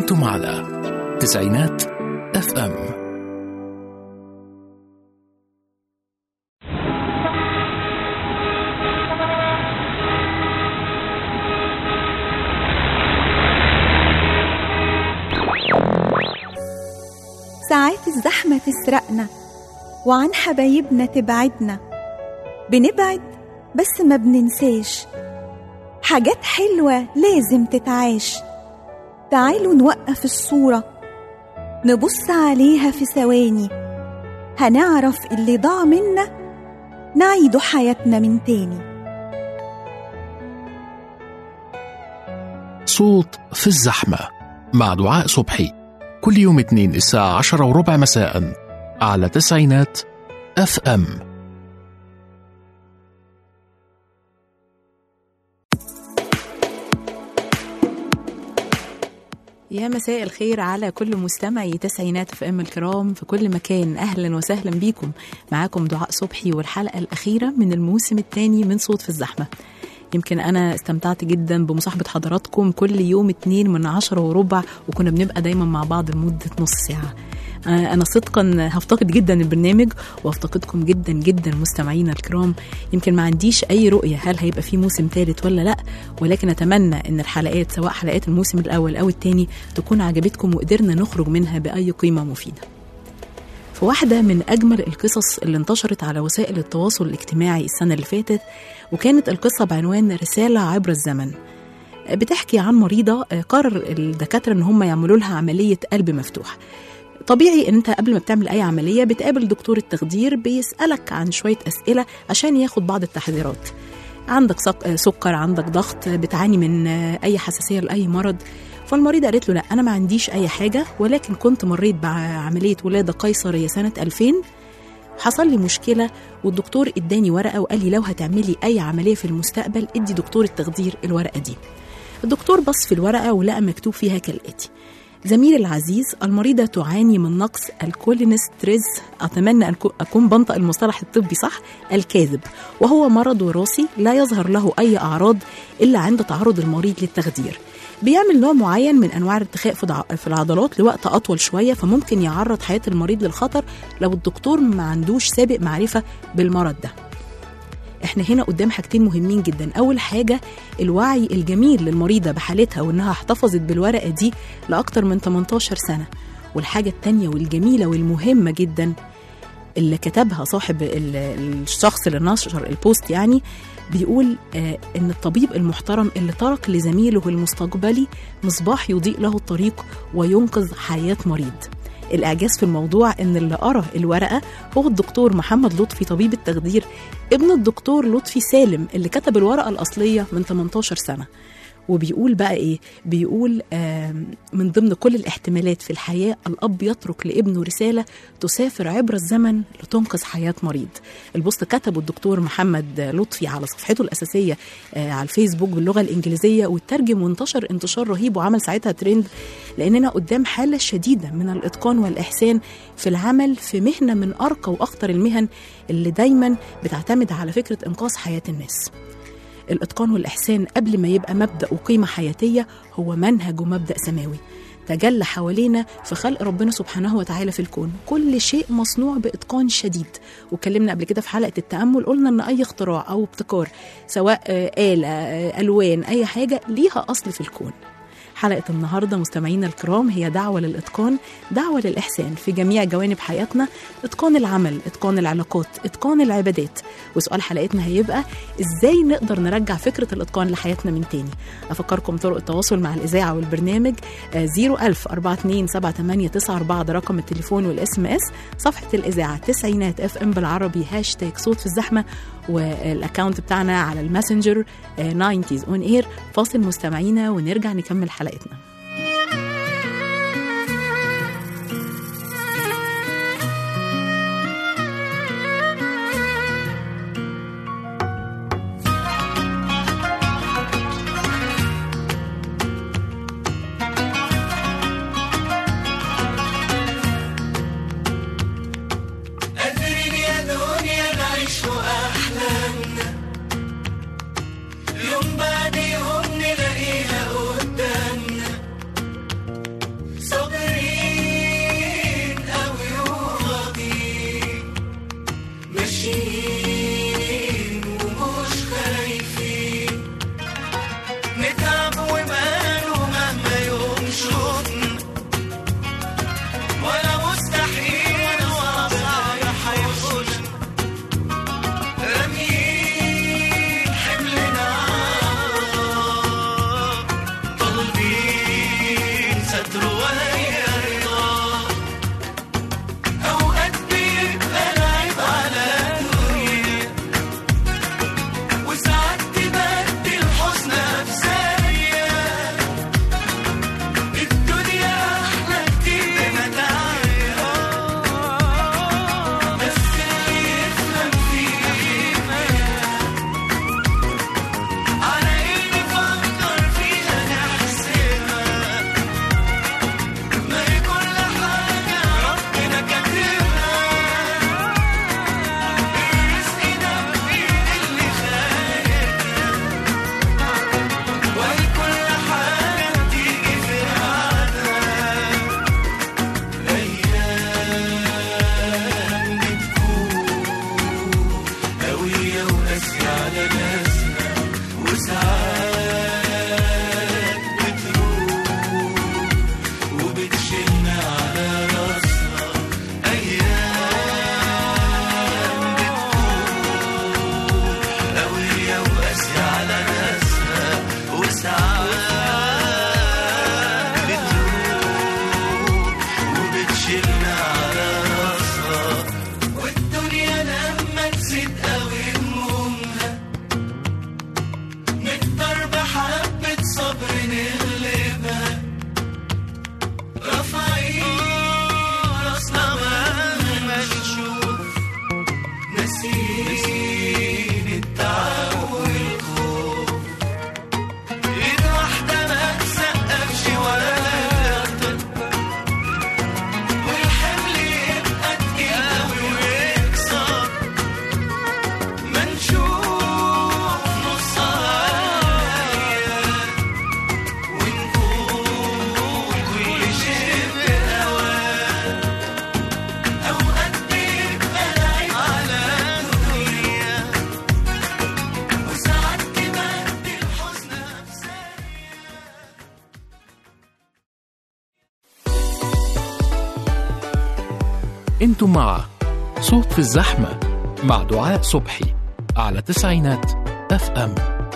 أنتم على تسعينات اف ام ساعات الزحمة تسرقنا وعن حبايبنا تبعدنا بنبعد بس ما بننساش حاجات حلوة لازم تتعاش تعالوا نوقف الصورة نبص عليها في ثواني هنعرف اللي ضاع منا نعيده حياتنا من تاني صوت في الزحمة مع دعاء صبحي كل يوم اثنين الساعة عشرة وربع مساء على تسعينات اف ام يا مساء الخير على كل مستمعي تسعينات في ام الكرام في كل مكان اهلا وسهلا بيكم معاكم دعاء صبحي والحلقه الاخيره من الموسم الثاني من صوت في الزحمه يمكن انا استمتعت جدا بمصاحبه حضراتكم كل يوم اتنين من عشرة وربع وكنا بنبقى دايما مع بعض لمده نص ساعه آه، انا صدقا هفتقد جدا البرنامج وافتقدكم جدا جدا مستمعينا الكرام يمكن ما عنديش اي رؤيه هل هيبقى في موسم ثالث ولا لا ولكن اتمنى ان الحلقات سواء حلقات الموسم الاول او الثاني تكون عجبتكم وقدرنا نخرج منها باي قيمه مفيده في واحدة من أجمل القصص اللي انتشرت على وسائل التواصل الاجتماعي السنة اللي فاتت وكانت القصة بعنوان رسالة عبر الزمن بتحكي عن مريضة قرر الدكاترة إن هم يعملوا لها عملية قلب مفتوح طبيعي ان انت قبل ما بتعمل اي عمليه بتقابل دكتور التخدير بيسالك عن شويه اسئله عشان ياخد بعض التحذيرات عندك سك- سكر عندك ضغط بتعاني من اي حساسيه لاي مرض فالمريضة قالت له لا أنا ما عنديش أي حاجة ولكن كنت مريت بعملية ولادة قيصرية سنة 2000 حصل لي مشكلة والدكتور اداني ورقة وقال لي لو هتعملي أي عملية في المستقبل ادي دكتور التخدير الورقة دي الدكتور بص في الورقة ولقى مكتوب فيها كالآتي زميلي العزيز المريضة تعاني من نقص الكولينستريز أتمنى أن كو- أكون بنطق المصطلح الطبي صح الكاذب وهو مرض وراثي لا يظهر له أي أعراض إلا عند تعرض المريض للتخدير بيعمل نوع معين من انواع الارتخاء في الع- في العضلات لوقت اطول شويه فممكن يعرض حياه المريض للخطر لو الدكتور ما عندوش سابق معرفه بالمرض ده احنا هنا قدام حاجتين مهمين جدا اول حاجه الوعي الجميل للمريضه بحالتها وانها احتفظت بالورقه دي لاكتر من 18 سنه والحاجه التانية والجميله والمهمه جدا اللي كتبها صاحب ال- الشخص اللي نشر البوست يعني بيقول آه ان الطبيب المحترم اللي ترك لزميله المستقبلي مصباح يضيء له الطريق وينقذ حياه مريض الاعجاز في الموضوع ان اللي قرا الورقه هو الدكتور محمد لطفي طبيب التخدير ابن الدكتور لطفي سالم اللي كتب الورقه الاصليه من 18 سنه وبيقول بقى ايه بيقول آم، من ضمن كل الاحتمالات في الحياه الاب يترك لابنه رساله تسافر عبر الزمن لتنقذ حياه مريض البوست كتبه الدكتور محمد لطفي على صفحته الاساسيه آه، على الفيسبوك باللغه الانجليزيه واترجم وانتشر انتشار رهيب وعمل ساعتها ترند لاننا قدام حاله شديده من الاتقان والاحسان في العمل في مهنه من ارقى واخطر المهن اللي دايما بتعتمد على فكره انقاذ حياه الناس الإتقان والإحسان قبل ما يبقى مبدأ وقيمة حياتية هو منهج ومبدأ سماوي تجلى حوالينا في خلق ربنا سبحانه وتعالى في الكون كل شيء مصنوع بإتقان شديد واتكلمنا قبل كده في حلقة التأمل قلنا إن أي اختراع أو ابتكار سواء آه، آلة آه، ألوان أي حاجة ليها أصل في الكون حلقة النهاردة مستمعينا الكرام هي دعوة للإتقان دعوة للإحسان في جميع جوانب حياتنا إتقان العمل إتقان العلاقات إتقان العبادات وسؤال حلقتنا هيبقى إزاي نقدر نرجع فكرة الإتقان لحياتنا من تاني أفكركم طرق التواصل مع الإذاعة والبرنامج آه، 01000 427 ده رقم التليفون والاس ام اس صفحة الإذاعة تسعينات اف ام بالعربي هاشتاج صوت في الزحمة والاكونت بتاعنا على الماسنجر آه، 90s اون اير فاصل مستمعينا ونرجع نكمل حلقتنا قادرين يا دنيا نعيش أحلامنا يوم بعد يوم نلاقيها قدامنا ستره وهي رضا أوقات بيبقى العيب على الدنيا وساعات تبدل حزنها بثانية الدنيا أحلى كتير بمتاعها بس اللي يفهم فيها على إيه نفكر فيها نحسبها ما هي كل حاجة ربنا كاتبها الرزق ده بإيد اللي خالقها وهي كل حاجة بتيجي في ميعادها أيام بتكون قوية وقاسية على ناسنا وساعات بتروح وبتشيلنا على راسنا أيام بتكون قوية وقاسية على ناسنا وساعات بتروح وبتشيلنا على راسنا والدنيا لما تزيد قوي همومها نقدر بحبة صبر نغلبها رافعين راسنا مهما نشوف ناسيين التعب والخوف ايد واحدة ما تسقفش ولا تكبر والحمل يبقى تقيل قوي ويكسر ما نشوف نصايا ونقول كل شيء بهواه أوقات بيبقى العيب على الدنيا وساعات تبدل حزنها بثانية انتم مع صوت في الزحمة مع دعاء صبحي على تسعينات اف ام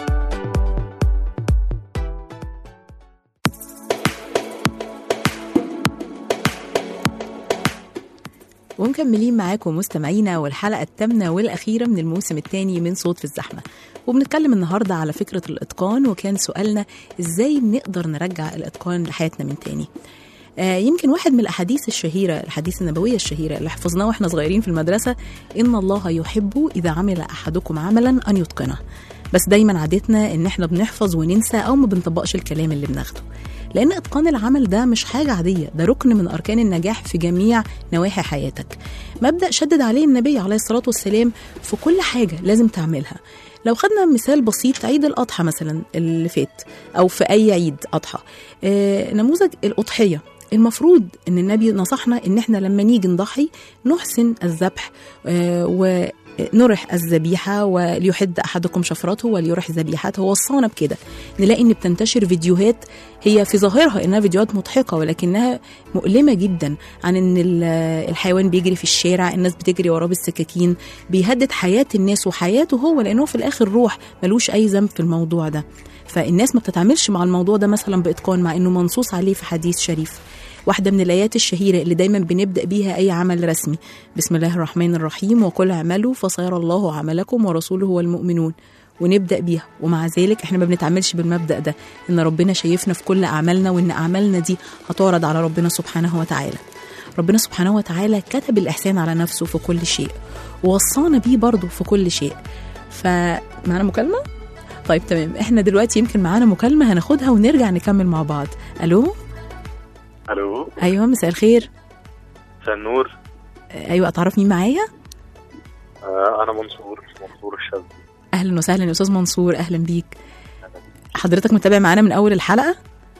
ومكملين معاكم مستمعينا والحلقة الثامنة والأخيرة من الموسم الثاني من صوت في الزحمة وبنتكلم النهاردة على فكرة الإتقان وكان سؤالنا إزاي نقدر نرجع الإتقان لحياتنا من تاني آه يمكن واحد من الأحاديث الشهيرة الحديث النبوية الشهيرة اللي حفظناه وإحنا صغيرين في المدرسة إن الله يحب إذا عمل أحدكم عملا أن يتقنه بس دايما عادتنا إن إحنا بنحفظ وننسى أو ما بنطبقش الكلام اللي بناخده لأن إتقان العمل ده مش حاجة عادية ده ركن من أركان النجاح في جميع نواحي حياتك مبدأ شدد عليه النبي عليه الصلاة والسلام في كل حاجة لازم تعملها لو خدنا مثال بسيط عيد الأضحى مثلا اللي فات أو في أي عيد أضحى آه نموذج الأضحية المفروض ان النبي نصحنا ان احنا لما نيجي نضحي نحسن الذبح آه ونرح الذبيحة وليحد أحدكم شفرته وليرح ذبيحته وصانا بكده نلاقي إن بتنتشر فيديوهات هي في ظاهرها إنها فيديوهات مضحكة ولكنها مؤلمة جدا عن إن ال- الحيوان بيجري في الشارع الناس بتجري وراه بالسكاكين بيهدد حياة الناس وحياته هو لأنه في الآخر روح ملوش أي ذنب في الموضوع ده فالناس ما بتتعاملش مع الموضوع ده مثلا بإتقان مع إنه منصوص عليه في حديث شريف واحدة من الآيات الشهيرة اللي دايما بنبدأ بيها أي عمل رسمي بسم الله الرحمن الرحيم وقل اعملوا فسيرى الله عملكم ورسوله والمؤمنون ونبدأ بيها ومع ذلك احنا ما بنتعاملش بالمبدأ ده إن ربنا شايفنا في كل أعمالنا وإن أعمالنا دي هتعرض على ربنا سبحانه وتعالى ربنا سبحانه وتعالى كتب الإحسان على نفسه في كل شيء ووصانا بيه برضه في كل شيء فمعنا مكالمة؟ طيب تمام احنا دلوقتي يمكن معانا مكالمة هناخدها ونرجع نكمل مع بعض ألو الو أيوة مساء الخير مساء النور أيوة أتعرف مين معايا؟ آه انا منصور منصور الشاذلي أهلا وسهلا يا أستاذ منصور أهلا بيك حضرتك متابع معانا من أول الحلقة؟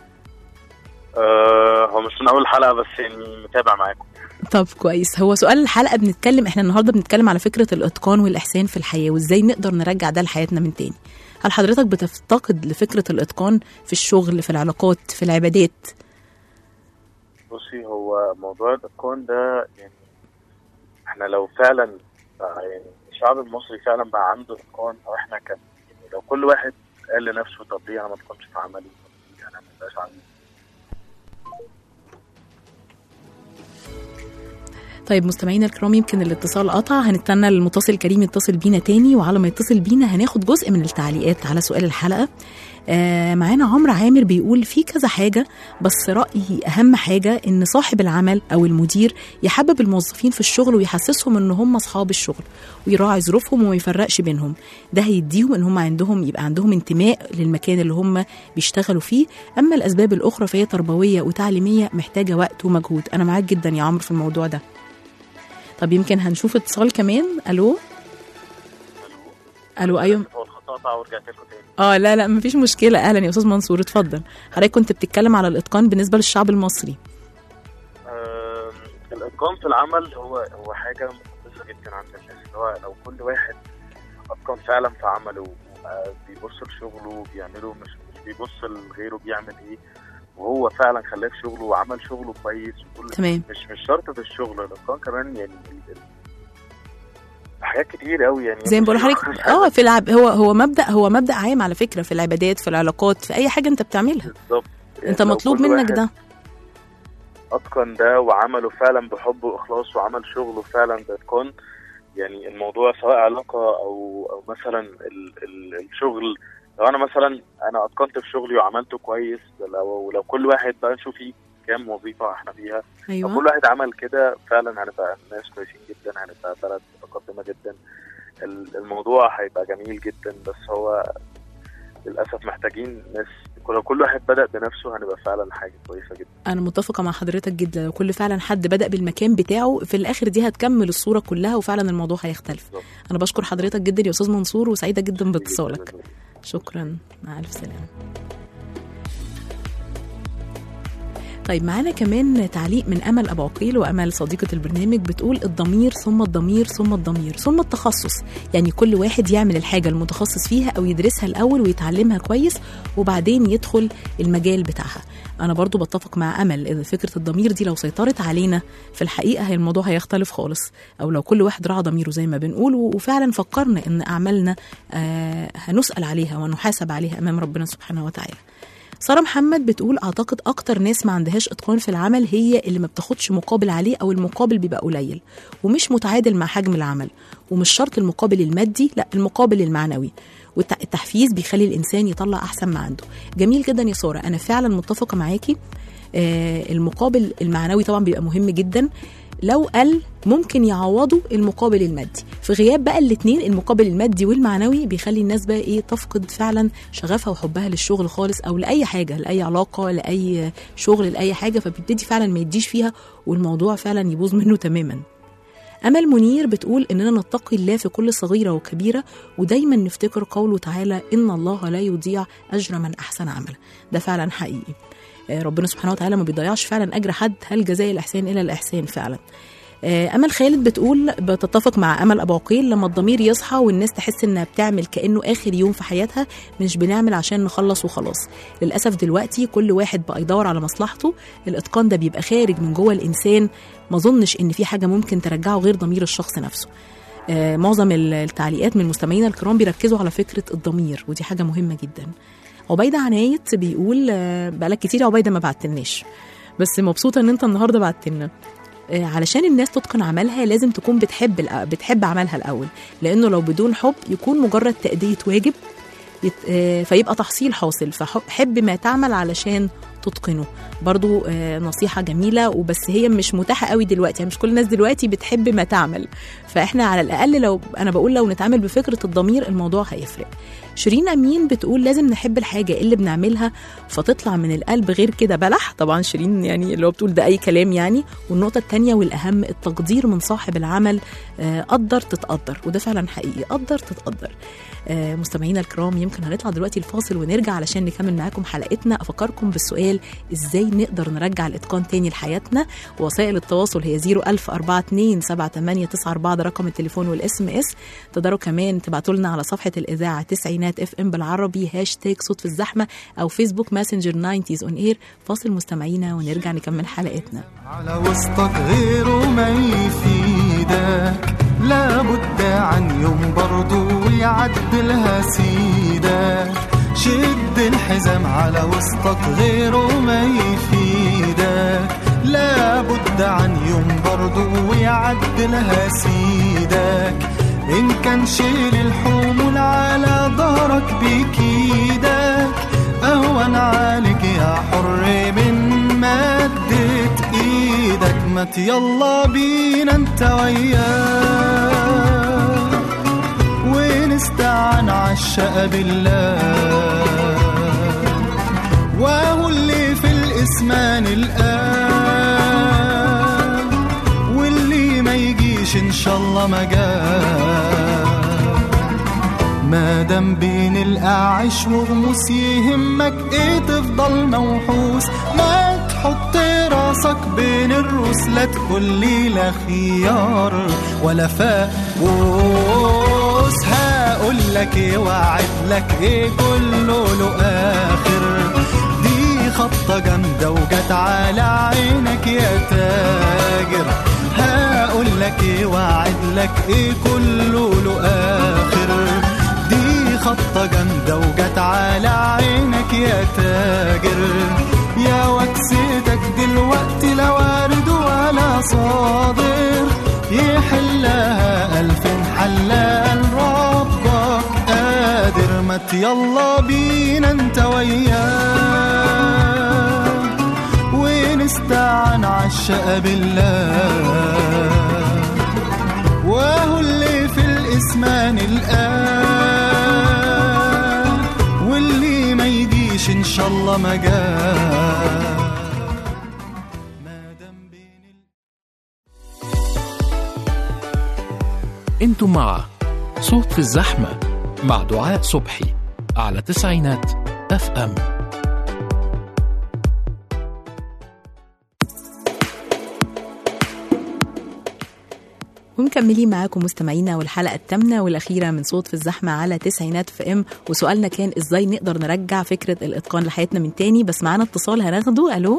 آه هو مش من اول حلقه بس يعني متابع معاكم طب كويس هو سؤال الحلقة بنتكلم احنا النهاردة بنتكلم على فكرة الإتقان والإحسان في الحياة وإزاي نقدر نرجع ده لحياتنا من تاني هل حضرتك بتفتقد لفكرة الإتقان في الشغل في العلاقات في العبادات بصي هو موضوع الاتقان ده يعني احنا لو فعلا بقى يعني الشعب المصري فعلا بقى عنده اتقان او احنا كان يعني لو كل واحد قال لنفسه طب ليه انا ما اتقنش في عملي طب ليه انا ما بقاش عندي طيب مستمعينا الكرام يمكن الاتصال قطع هنستنى المتصل الكريم يتصل بينا تاني وعلى ما يتصل بينا هناخد جزء من التعليقات على سؤال الحلقه آه معانا عمرو عامر بيقول في كذا حاجة بس رأيي أهم حاجة إن صاحب العمل أو المدير يحبب الموظفين في الشغل ويحسسهم إن هم أصحاب الشغل ويراعي ظروفهم وما يفرقش بينهم ده هيديهم إن هم عندهم يبقى عندهم انتماء للمكان اللي هم بيشتغلوا فيه أما الأسباب الأخرى فهي تربوية وتعليمية محتاجة وقت ومجهود أنا معاك جدا يا عمرو في الموضوع ده طب يمكن هنشوف اتصال كمان ألو ألو أيوه هو الخط قطع ورجعت لكم تاني اه لا لا مفيش مشكلة أهلا يا أستاذ منصور اتفضل حضرتك كنت بتتكلم على الإتقان بالنسبة للشعب المصري آم، الاتقان في العمل هو هو حاجه مقدسه جدا عند الناس اللي هو لو كل واحد اتقن فعلا في عمله وبقى بيبص لشغله وبيعمله مش مش بيبص لغيره بيعمل ايه وهو فعلا خلاه في شغله وعمل شغله كويس وكل تمام مش مش شرط في الشغل الاتقان كمان يعني ال- ال- حاجات كتير قوي يعني زي ما بقول لحضرتك اه في العب هو هو مبدا هو مبدا عام على فكره في العبادات في العلاقات في اي حاجه انت بتعملها بالظبط انت يعني لو مطلوب كل منك واحد ده اتقن ده وعمله فعلا بحب واخلاص وعمل شغله فعلا باتقان يعني الموضوع سواء علاقه او او مثلا ال ال الشغل لو انا مثلا انا اتقنت في شغلي وعملته كويس لو لو كل واحد بقى نشوف فيه كام وظيفه احنا فيها لو ايوه كل واحد عمل كده فعلا هنبقى ناس كويسين جدا هنبقى بلد متقدمه جدا ال- الموضوع هيبقى جميل جدا بس هو للاسف محتاجين ناس لو كل واحد بدا بنفسه هنبقى فعلا حاجه كويسه جدا انا متفقه مع حضرتك جدا لو كل فعلا حد بدا بالمكان بتاعه في الاخر دي هتكمل الصوره كلها وفعلا الموضوع هيختلف بالظبط. انا بشكر حضرتك جدا يا استاذ منصور وسعيده جدا باتصالك جداً. شكرا مع الف سلامه طيب معانا كمان تعليق من امل ابو عقيل وامل صديقه البرنامج بتقول الضمير ثم الضمير ثم الضمير ثم التخصص يعني كل واحد يعمل الحاجه المتخصص فيها او يدرسها الاول ويتعلمها كويس وبعدين يدخل المجال بتاعها انا برضو بتفق مع امل ان فكره الضمير دي لو سيطرت علينا في الحقيقه هي الموضوع هيختلف خالص او لو كل واحد راعى ضميره زي ما بنقول وفعلا فكرنا ان اعمالنا آه هنسال عليها ونحاسب عليها امام ربنا سبحانه وتعالى سارة محمد بتقول أعتقد أكتر ناس ما عندهاش إتقان في العمل هي اللي ما بتاخدش مقابل عليه أو المقابل بيبقى قليل ومش متعادل مع حجم العمل ومش شرط المقابل المادي لا المقابل المعنوي والتحفيز بيخلي الإنسان يطلع أحسن ما عنده جميل جدا يا سارة أنا فعلا متفقة معاكي آه المقابل المعنوي طبعا بيبقى مهم جدا لو قل ممكن يعوضوا المقابل المادي في غياب بقى الاثنين المقابل المادي والمعنوي بيخلي الناس بقى ايه تفقد فعلا شغفها وحبها للشغل خالص او لاي حاجه لاي علاقه لاي شغل لاي حاجه فبيبتدي فعلا ما يديش فيها والموضوع فعلا يبوظ منه تماما أمل منير بتقول إننا نتقي الله في كل صغيرة وكبيرة ودايما نفتكر قوله تعالى إن الله لا يضيع أجر من أحسن عملا ده فعلا حقيقي ربنا سبحانه وتعالى ما بيضيعش فعلا اجر حد هل جزاء الاحسان الا الاحسان فعلا امل خالد بتقول بتتفق مع امل ابو عقيل لما الضمير يصحى والناس تحس انها بتعمل كانه اخر يوم في حياتها مش بنعمل عشان نخلص وخلاص للاسف دلوقتي كل واحد بقى يدور على مصلحته الاتقان ده بيبقى خارج من جوه الانسان ما اظنش ان في حاجه ممكن ترجعه غير ضمير الشخص نفسه آه معظم التعليقات من مستمعينا الكرام بيركزوا على فكره الضمير ودي حاجه مهمه جدا عبيده عنايت بيقول بقالك كتير يا عبيده ما بعتلناش بس مبسوطه ان انت النهارده بعتلنا علشان الناس تتقن عملها لازم تكون بتحب بتحب عملها الاول لانه لو بدون حب يكون مجرد تاديه واجب فيبقى تحصيل حاصل فحب ما تعمل علشان تتقنه برضو نصيحة جميلة وبس هي مش متاحة قوي دلوقتي يعني مش كل الناس دلوقتي بتحب ما تعمل فاحنا على الأقل لو أنا بقول لو نتعامل بفكرة الضمير الموضوع هيفرق شيرين أمين بتقول لازم نحب الحاجة اللي بنعملها فتطلع من القلب غير كده بلح طبعا شيرين يعني اللي هو بتقول ده أي كلام يعني والنقطة الثانية والأهم التقدير من صاحب العمل قدر تتقدر وده فعلا حقيقي قدر تتقدر مستمعينا الكرام يمكن هنطلع دلوقتي الفاصل ونرجع علشان نكمل معاكم حلقتنا أفكركم بالسؤال ازاي نقدر نرجع الاتقان تاني لحياتنا وسائل التواصل هي 010427894 ده رقم التليفون والاس ام اس تقدروا كمان تبعتوا لنا على صفحه الاذاعه تسعينات اف ام بالعربي هاشتاج صوت في الزحمه او فيسبوك ماسنجر 90 اون اير فاصل مستمعينا ونرجع نكمل حلقتنا على وسطك غيره ما يفيدك لابد عن يوم برضو يعدلها سيدك شد الحزام على وسطك غيره ما يفيدك لابد بعد عن يوم برضو ويعدلها سيدك إن كان شيل الحمول على ظهرك بكيدك أهون عليك يا حر من مدة إيدك مت يلا بينا انت وياه ونستعن عالشقى بالله وهو اللي في الاسمان الآن واللي ما يجيش ان شاء الله ما جاء ما دام بين الاعش وغموس يهمك ايه تفضل موحوس ما تحط راسك بين الروس لا تكون ليلة خيار ولا فاقوس هقول لك ايه وعد لك ايه كله له اخر دي خطة جامدة وجت على عينك يا تاجر هقول لك ايه وعد لك ايه كله له اخر دي خطة جامدة وجت على عينك يا تاجر يا وكستك دلوقتي لا وارد ولا صادر يحلها ألف حلال ربك قادر مت يلا بينا انت وياه ونستعن عالشقى بالله وهو اللي في الاسمان الآن واللي ما يجيش ان شاء الله ما جاء ما دام بين ال- انتم مع صوت في الزحمة مع دعاء صبحي على تسعينات اف ام ومكملين معاكم مستمعينا والحلقه الثامنه والاخيره من صوت في الزحمه على تسعينات في ام وسؤالنا كان ازاي نقدر نرجع فكره الاتقان لحياتنا من تاني بس معانا اتصال هناخده الو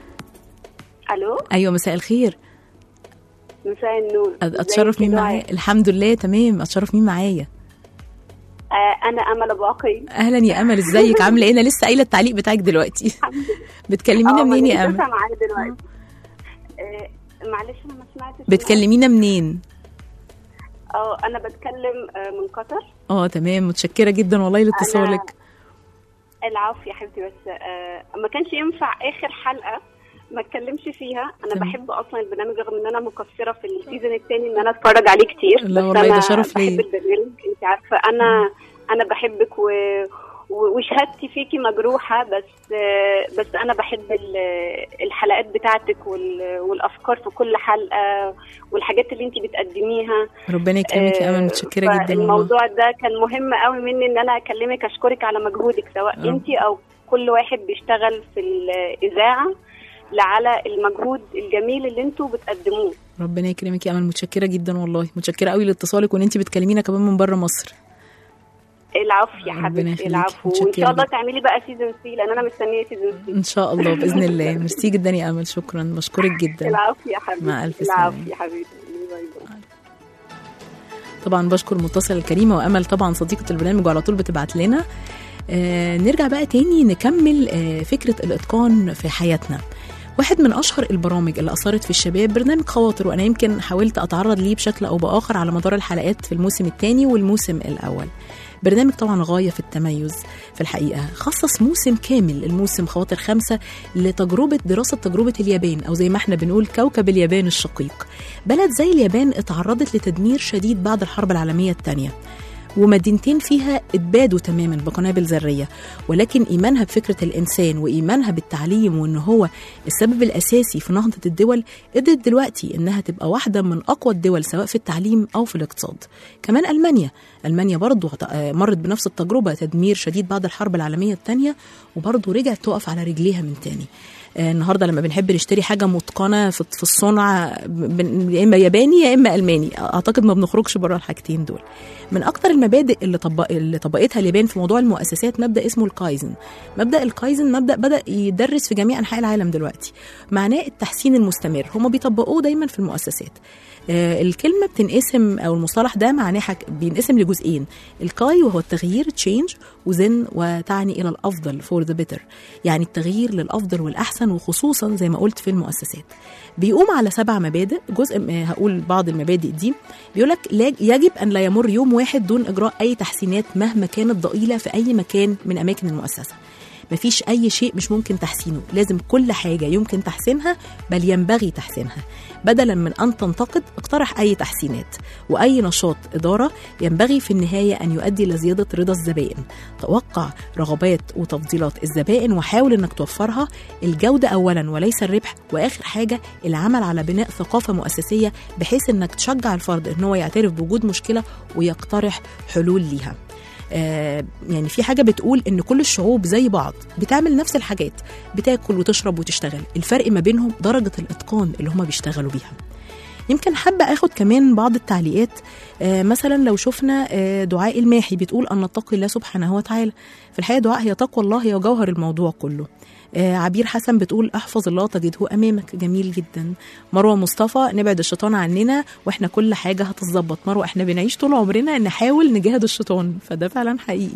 الو ايوه مساء الخير مساء النور اتشرف ازيك مين يا معايا دعاء؟ الحمد لله تمام اتشرف مين معايا آه انا امل ابو عقيل اهلا يا امل ازيك عامله ايه انا لسه قايله التعليق بتاعك دلوقتي بتكلمينا آه، منين ما يا أنا امل لسه معايا دلوقتي آه معلش انا ما سمعتش بتكلمينا منين اه انا بتكلم آه من قطر اه تمام متشكره جدا والله لاتصالك العفو يا حبيبتي بس آه ما كانش ينفع اخر حلقه ما اتكلمش فيها انا تمام. بحب اصلا البرنامج رغم ان انا مقصره في السيزون الثاني ان انا اتفرج عليه كتير لا بس والله انا ده شرف بحب ليا. البرنامج انت عارفه انا انا بحبك و و- وشهادتي فيكي مجروحه بس آه، بس انا بحب ال- الحلقات بتاعتك وال- والافكار في كل حلقه والحاجات اللي انت بتقدميها ربنا يكرمك يا امل متشكره جدا والله الموضوع ده كان مهم قوي مني ان انا اكلمك اشكرك على مجهودك سواء رب. انت او كل واحد بيشتغل في الاذاعه على المجهود الجميل اللي انتوا بتقدموه ربنا يكرمك يا امل متشكره جدا والله متشكره قوي لاتصالك وان انت بتكلمينا كمان من بره مصر العفو يا ربنا حبيبتي يخليكي. العفو وان متشكرة شاء الله جدا. تعملي بقى سيزون 3 لان انا مستنيه سيزون 3 ان شاء الله باذن الله ميرسي جدا يا امل شكرا بشكرك جدا العفو يا حبيبتي مع ألف العفو سلامة. يا حبيبتي باي باي طبعا بشكر المتصل الكريمه وامل طبعا صديقه البرنامج وعلى طول بتبعت لنا آه نرجع بقى تاني نكمل آه فكره الاتقان في حياتنا واحد من اشهر البرامج اللي اثرت في الشباب برنامج خواطر وانا يمكن حاولت اتعرض ليه بشكل او باخر على مدار الحلقات في الموسم الثاني والموسم الاول برنامج طبعا غاية في التميز في الحقيقة خصص موسم كامل الموسم خواطر خمسة لتجربة دراسة تجربة اليابان أو زي ما احنا بنقول كوكب اليابان الشقيق بلد زي اليابان اتعرضت لتدمير شديد بعد الحرب العالمية الثانية ومدينتين فيها اتبادوا تماما بقنابل ذريه ولكن ايمانها بفكره الانسان وايمانها بالتعليم وان هو السبب الاساسي في نهضه الدول قدرت دلوقتي انها تبقى واحده من اقوى الدول سواء في التعليم او في الاقتصاد كمان المانيا المانيا برضو هت- آه، مرت بنفس التجربه تدمير شديد بعد الحرب العالميه الثانيه وبرضو رجعت تقف على رجليها من تاني آه، النهارده لما بنحب نشتري حاجه متقنه في في الصنع بن- يا اما ياباني يا اما الماني اعتقد ما بنخرجش بره الحاجتين دول من اكتر المبادئ اللي طبق اللي طبقتها اليابان في موضوع المؤسسات مبدا اسمه الكايزن مبدا الكايزن مبدا بدا يدرس في جميع انحاء العالم دلوقتي معناه التحسين المستمر هم بيطبقوه دايما في المؤسسات آه، الكلمه بتنقسم او المصطلح ده معناه حك... بينقسم لجزئين الكاي وهو التغيير تشينج وزن وتعني الى الافضل فور ذا بيتر يعني التغيير للافضل والاحسن احسن وخصوصا زي ما قلت في المؤسسات بيقوم على سبع مبادئ جزء م- هقول بعض المبادئ دي بيقول لك يجب ان لا يمر يوم واحد دون اجراء اي تحسينات مهما كانت ضئيله في اي مكان من اماكن المؤسسه مفيش أي شيء مش ممكن تحسينه لازم كل حاجة يمكن تحسينها بل ينبغي تحسينها بدلا من أن تنتقد اقترح أي تحسينات وأي نشاط إدارة ينبغي في النهاية أن يؤدي لزيادة رضا الزبائن توقع رغبات وتفضيلات الزبائن وحاول أنك توفرها الجودة أولا وليس الربح وآخر حاجة العمل على بناء ثقافة مؤسسية بحيث أنك تشجع الفرد أن هو يعترف بوجود مشكلة ويقترح حلول ليها آه، يعني في حاجه بتقول ان كل الشعوب زي بعض بتعمل نفس الحاجات بتاكل وتشرب وتشتغل الفرق ما بينهم درجه الاتقان اللي هما بيشتغلوا بيها يمكن حابة أخد كمان بعض التعليقات آه مثلا لو شفنا آه دعاء الماحي بتقول أن نتقي الله سبحانه وتعالى في الحقيقة دعاء هي تقوى الله هي جوهر الموضوع كله آه عبير حسن بتقول احفظ الله تجده امامك جميل جدا مروه مصطفى نبعد الشيطان عننا واحنا كل حاجه هتتظبط مروه احنا بنعيش طول عمرنا نحاول نجاهد الشيطان فده فعلا حقيقي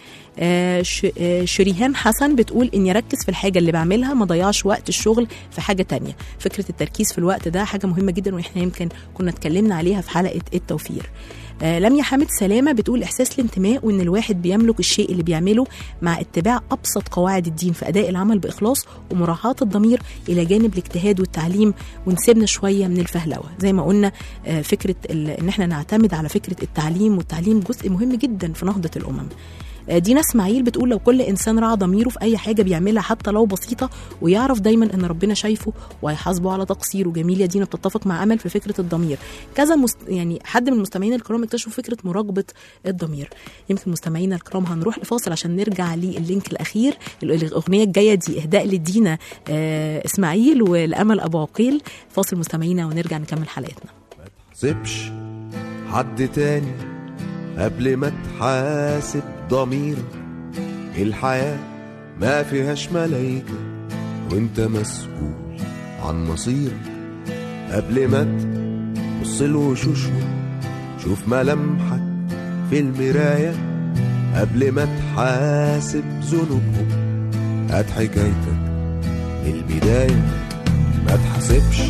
آه، ش- آه، شريهان حسن بتقول اني اركز في الحاجه اللي بعملها ما ضيعش وقت الشغل في حاجه تانية فكره التركيز في الوقت ده حاجه مهمه جدا واحنا يمكن كنا اتكلمنا عليها في حلقه التوفير آه، لميا حامد سلامه بتقول احساس الانتماء وان الواحد بيملك الشيء اللي بيعمله مع اتباع ابسط قواعد الدين في اداء العمل باخلاص ومراعاه الضمير الى جانب الاجتهاد والتعليم ونسيبنا شويه من الفهلوه زي ما قلنا آه، فكره ال- ان احنا نعتمد على فكره التعليم والتعليم جزء مهم جدا في نهضه الامم دينا اسماعيل بتقول لو كل انسان راعى ضميره في اي حاجه بيعملها حتى لو بسيطه ويعرف دايما ان ربنا شايفه وهيحاسبه على تقصيره جميل يا دينا بتتفق مع امل في فكره الضمير كذا مست... يعني حد من المستمعين الكرام اكتشفوا فكره مراقبه الضمير يمكن مستمعينا الكرام هنروح لفاصل عشان نرجع للينك الاخير ال- الاغنيه الجايه دي اهداء لدينا آه اسماعيل والامل ابو عقيل فاصل مستمعينا ونرجع نكمل حلقتنا سيبش حد تاني قبل ما تحاسب ضميرك الحياة ما فيهاش ملايكة وانت مسؤول عن مصيرك قبل ما تبص لوشوشهم شوف ملامحك في المراية قبل ما تحاسب ذنوبهم هات حكايتك من البداية ما تحاسبش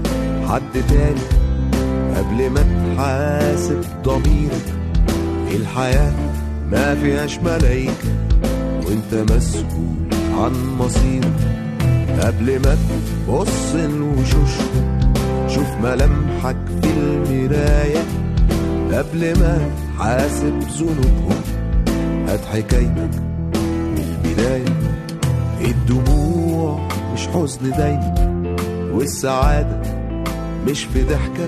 حد تاني قبل ما تحاسب ضميرك الحياة ما فيهاش ملايكة وانت مسؤول عن مصيرك قبل ما تبص لوشوشهم شوف ملامحك في المراية قبل ما تحاسب ذنوبهم هات حكايتك من البداية الدموع مش حزن دايما والسعادة مش في ضحكة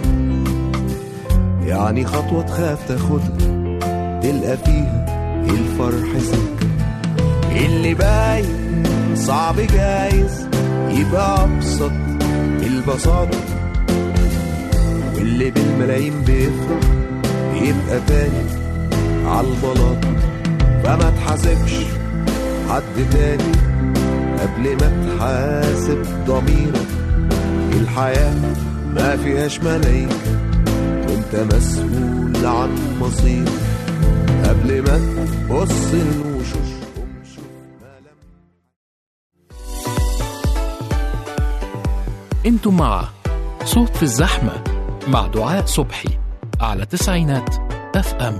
يعني خطوة تخاف تاخدها تلقى فيها الفرح سكة اللي باين صعب جايز يبقى أبسط البساطة واللي بالملايين بيفرح يبقى تاني عالبلاطة فما تحاسبش حد تاني قبل ما تحاسب ضميرك الحياة ما فيهاش ملايكة وانت مسؤول عن مصيرك قبل ما تبص لوشوشهم شوف ملامحك انتم مع صوت في الزحمة مع دعاء صبحي على تسعينات اف ام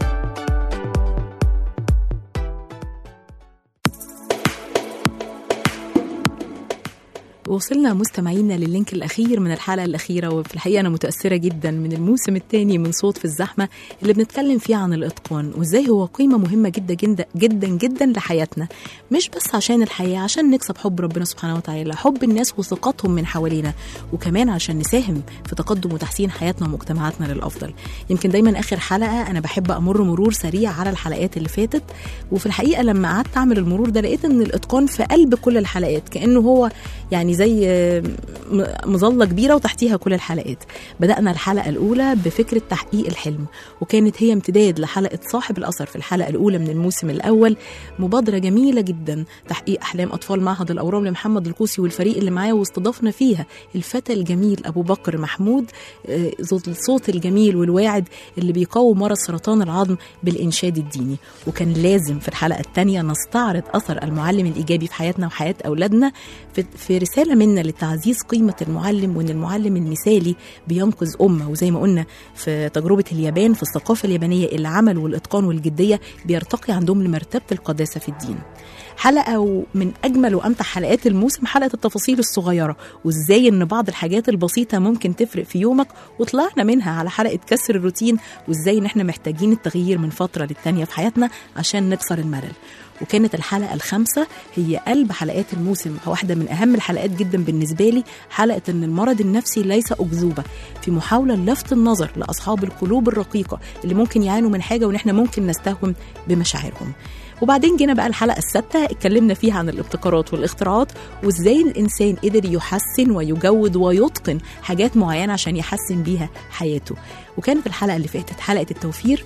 وصلنا مستمعينا للينك الأخير من الحلقة الأخيرة وفي الحقيقة أنا متأثرة جدا من الموسم الثاني من صوت في الزحمة اللي بنتكلم فيه عن الإتقان وإزاي هو قيمة مهمة جدا جدا جدا جدا لحياتنا مش بس عشان الحياة عشان نكسب حب ربنا سبحانه وتعالى حب الناس وثقتهم من حوالينا وكمان عشان نساهم في تقدم وتحسين حياتنا ومجتمعاتنا للأفضل يمكن دايما آخر حلقة أنا بحب أمر مرور سريع على الحلقات اللي فاتت وفي الحقيقة لما قعدت أعمل المرور ده لقيت إن الإتقان في قلب كل الحلقات كأنه هو يعني زي م- مظله كبيره وتحتيها كل الحلقات بدانا الحلقه الاولى بفكره تحقيق الحلم وكانت هي امتداد لحلقه صاحب الاثر في الحلقه الاولى من الموسم الاول مبادره جميله جدا تحقيق احلام اطفال معهد الاورام لمحمد الكوسي والفريق اللي معاه واستضفنا فيها الفتى الجميل ابو بكر محمود آه، ذو الصوت الجميل والواعد اللي بيقاوم مرض سرطان العظم بالانشاد الديني وكان لازم في الحلقه الثانيه نستعرض اثر المعلم الايجابي في حياتنا وحياه اولادنا في, في رساله منا لتعزيز قيمه المعلم وان المعلم المثالي بينقذ امه وزي ما قلنا في تجربه اليابان في الثقافه اليابانيه العمل والاتقان والجديه بيرتقي عندهم لمرتبه القداسه في الدين حلقه من اجمل وامتع حلقات الموسم حلقه التفاصيل الصغيره وازاي ان بعض الحاجات البسيطه ممكن تفرق في يومك وطلعنا منها على حلقه كسر الروتين وازاي ان احنا محتاجين التغيير من فتره للتانيه في حياتنا عشان نكسر الملل وكانت الحلقة الخامسة هي قلب حلقات الموسم واحدة من أهم الحلقات جدا بالنسبة لي حلقة أن المرض النفسي ليس أكذوبة في محاولة لفت النظر لأصحاب القلوب الرقيقة اللي ممكن يعانوا من حاجة وإن احنا ممكن نستهون بمشاعرهم وبعدين جينا بقى الحلقة السادسة اتكلمنا فيها عن الابتكارات والاختراعات وازاي الإنسان قدر يحسن ويجود ويتقن حاجات معينة عشان يحسن بيها حياته وكانت الحلقة اللي فاتت حلقة التوفير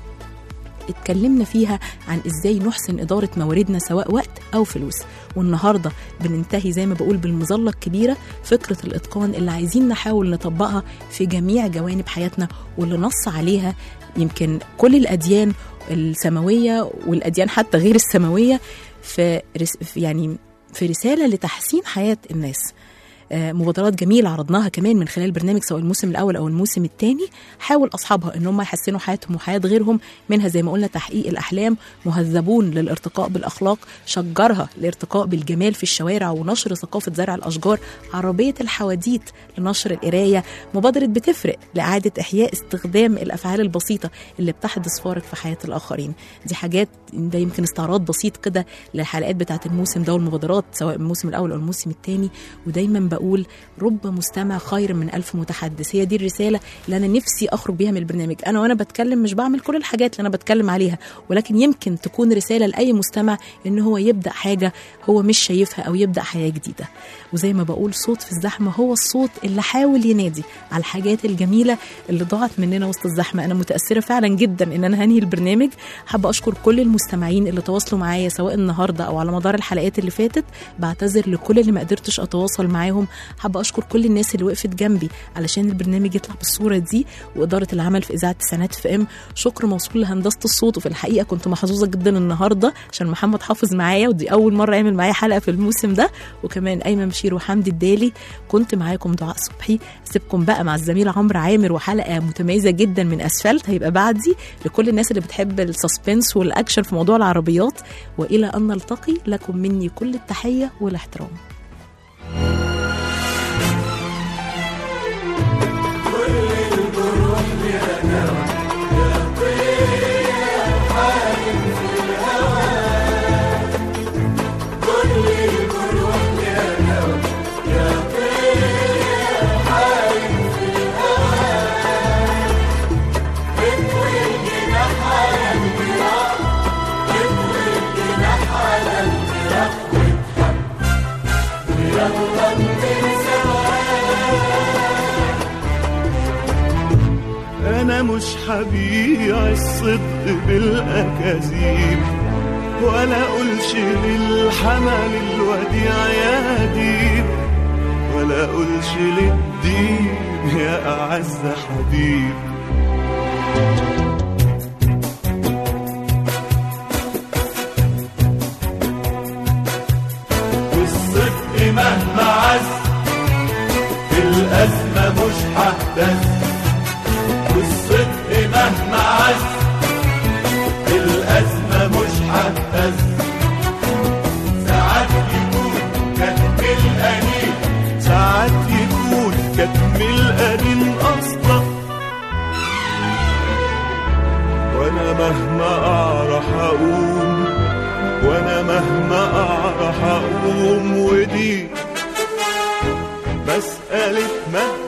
اتكلمنا فيها عن ازاي نحسن اداره مواردنا سواء وقت او فلوس والنهارده بننتهي زي ما بقول بالمظله الكبيره فكره الاتقان اللي عايزين نحاول نطبقها في جميع جوانب حياتنا واللي نص عليها يمكن كل الاديان السماويه والاديان حتى غير السماويه في رس في يعني في رساله لتحسين حياه الناس آه، مبادرات جميلة عرضناها كمان من خلال برنامج سواء الموسم الأول أو الموسم الثاني حاول أصحابها إن هم يحسنوا حياتهم وحياة غيرهم منها زي ما قلنا تحقيق الأحلام مهذبون للارتقاء بالأخلاق شجرها الارتقاء بالجمال في الشوارع ونشر ثقافة زرع الأشجار عربية الحواديت لنشر القراية مبادرة بتفرق لإعادة إحياء استخدام الأفعال البسيطة اللي بتحدث فارق في حياة الآخرين دي حاجات ده يمكن استعراض بسيط كده للحلقات بتاعة الموسم ده والمبادرات سواء الموسم الأول أو الموسم الثاني ودايما بقول رب مستمع خير من ألف متحدث هي دي الرسالة اللي أنا نفسي أخرج بيها من البرنامج أنا وأنا بتكلم مش بعمل كل الحاجات اللي أنا بتكلم عليها ولكن يمكن تكون رسالة لأي مستمع إن هو يبدأ حاجة هو مش شايفها أو يبدأ حياة جديدة وزي ما بقول صوت في الزحمة هو الصوت اللي حاول ينادي على الحاجات الجميلة اللي ضاعت مننا وسط الزحمة أنا متأثرة فعلا جدا إن أنا هنهي البرنامج حابة أشكر كل المستمعين اللي تواصلوا معايا سواء النهاردة أو على مدار الحلقات اللي فاتت بعتذر لكل اللي ما قدرتش أتواصل معاهم حابة أشكر كل الناس اللي وقفت جنبي علشان البرنامج يطلع بالصورة دي وإدارة العمل في إذاعة سنات في إم شكر موصول لهندسة الصوت وفي الحقيقة كنت محظوظة جدا النهاردة عشان محمد حافظ معايا ودي أول مرة يعمل معايا حلقة في الموسم ده وكمان أيمن بشير وحمدي الدالي كنت معاكم دعاء صبحي سيبكم بقى مع الزميل عمرو عامر وحلقة متميزة جدا من أسفلت هيبقى بعدي لكل الناس اللي بتحب السسبنس والأكشن في موضوع العربيات وإلى أن نلتقي لكم مني كل التحية والاحترام انا مش هبيع الصدق بالاكاذيب ولا اقولش للحمل الوديع يا ديب ولا اقولش للديب يا اعز حبيب والصدق مهما عز في الازمه مش ههتز والصدق مهما عز الأزمة مش هتهز ساعات يكون كتم الأنين ساعات يكون كتم الأنين أصلا وأنا مهما أعرف أقوم وأنا مهما أعرف أقوم ودي مسألة مهما